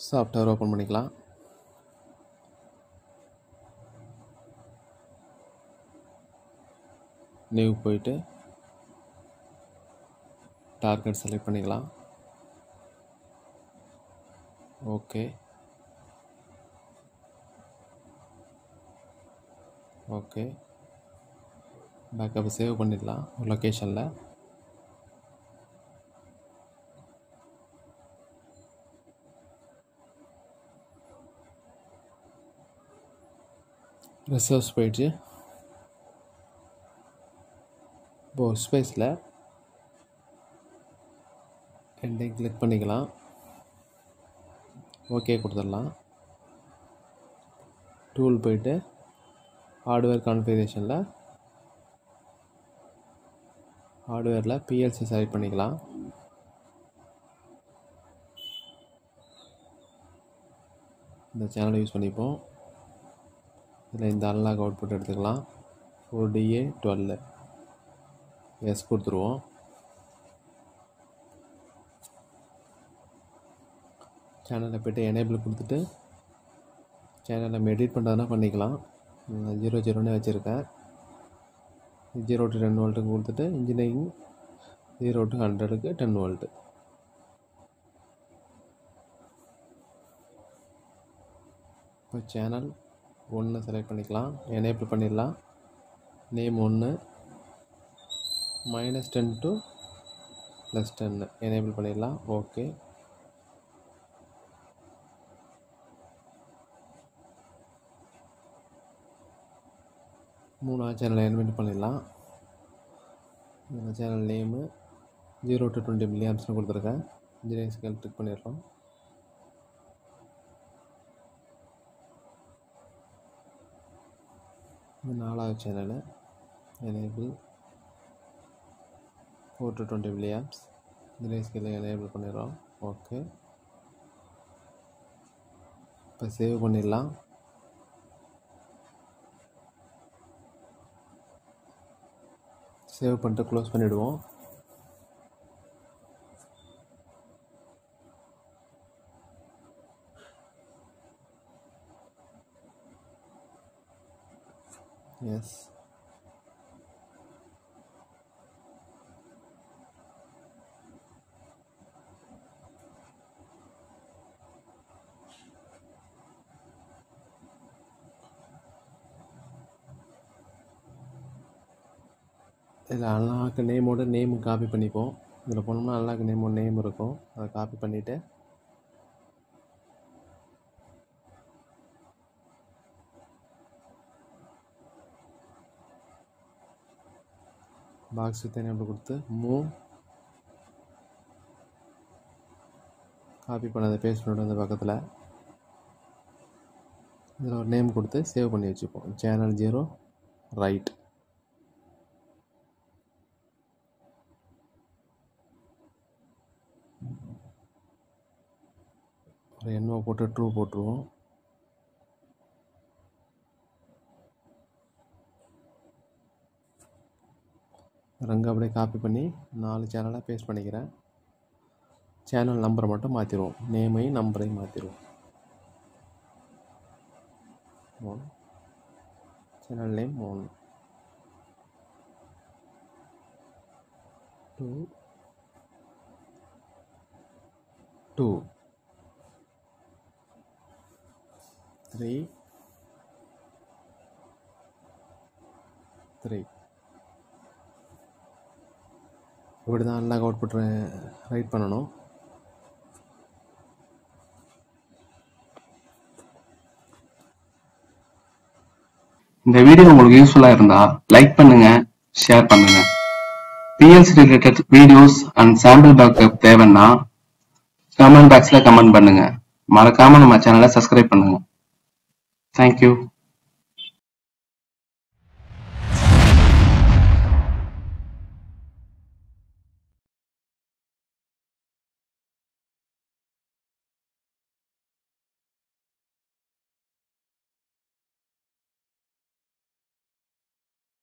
software open பண்ணிக்கலாம் new போயிட்டு target select பண்ணிக்கலாம் ஓகே ஓகே பேக்கப் சேவ் பண்ணிடலாம் ஒரு லொக்கேஷனில் ரிசர்வ்ஸ் போயிடுச்சு இப்போ ஸ்பேஸில் ரெண்டையும் கிளிக் பண்ணிக்கலாம் ஓகே கொடுத்துடலாம் டூல் போயிட்டு ஹார்ட்வேர் கான்ஃபிகரேஷனில் ஹார்ட்வேரில் பிஎல்சி செலக்ட் பண்ணிக்கலாம் இந்த சேனலை யூஸ் பண்ணிப்போம் இதில் இந்த அன்லாக் அவுட்புட் எடுத்துக்கலாம் ஃபோர் டிஏ டுவெல் எஸ் கொடுத்துருவோம் சேனலில் போய்ட்டு எனேபிள் கொடுத்துட்டு சேனலை நம்ம எடிட் பண்ணுறதுனா பண்ணிக்கலாம் நான் ஜீரோ ஜீரோன்னு வச்சுருக்கேன் ஜீரோ டு டென் வோல்ட்டுக்கு கொடுத்துட்டு இன்ஜினியரிங் ஜீரோ டு ஹண்ட்ரடுக்கு டென் வோல்ட்டு இப்போ சேனல் ஒன்று செலக்ட் பண்ணிக்கலாம் எனேபிள் பண்ணிடலாம் நேம் ஒன்று மைனஸ் டென் டு ப்ளஸ் டென்னு எனேபிள் பண்ணிடலாம் ஓகே மூணாவது சேனலை என்வெண்ட் பண்ணிடலாம் இந்த channel name zero to twenty மில்லியம்ஸ்னு கொடுத்துருக்கேன் இன்ஜினியரிங் ஸ்கேல் கிளிக் பண்ணிடுறோம் இது நாலாவது channel enable four to twenty milliamps engineering ஸ்கேலில் எனேபிள் பண்ணிடுறோம் ஓகே இப்போ சேவ் பண்ணிடலாம் சேவ் பண்ணிட்டு க்ளோஸ் பண்ணிவிடுவோம் எஸ் இதில் அன்லாக் நேமோட நேம் காப்பி பண்ணிப்போம் இதில் போனோம்னா அன்லாக் நேமோட நேம் இருக்கும் அதை காப்பி பண்ணிவிட்டு பாக்ஸ் வித் எனேபிள் கொடுத்து மூவ் காப்பி பண்ணதை பேஸ்ட் பண்ணிட்டு அந்த பக்கத்தில் இதில் ஒரு நேம் கொடுத்து சேவ் பண்ணி வச்சுப்போம் சேனல் ஜீரோ ரைட் ஒரு எண்ணோ போட்டு ட்ரூ போட்டுருவோம் ரங்க அப்படியே காப்பி பண்ணி நாலு சேனலாக பேஸ்ட் பண்ணிக்கிறேன் சேனல் நம்பரை மட்டும் மாற்றிடுவோம் நேமையும் நம்பரையும் மாற்றிடுவோம் மூணு சேனல் நேம் மூணு டூ டூ த்ரீ த்ரீ இப்படி தான் அன்லாக் அவுட்புட் ரைட் பண்ணணும் இந்த வீடியோ உங்களுக்கு யூஸ்ஃபுல்லா இருந்தா லைக் பண்ணுங்க ஷேர் பண்ணுங்க PLC related videos and sample backup தேவைன்னா கமெண்ட் பாக்ஸ்ல கமெண்ட் பண்ணுங்க மறக்காம நம்ம சேனலை சப்ஸ்கிரைப் பண்ணுங்க தேங்க்யூ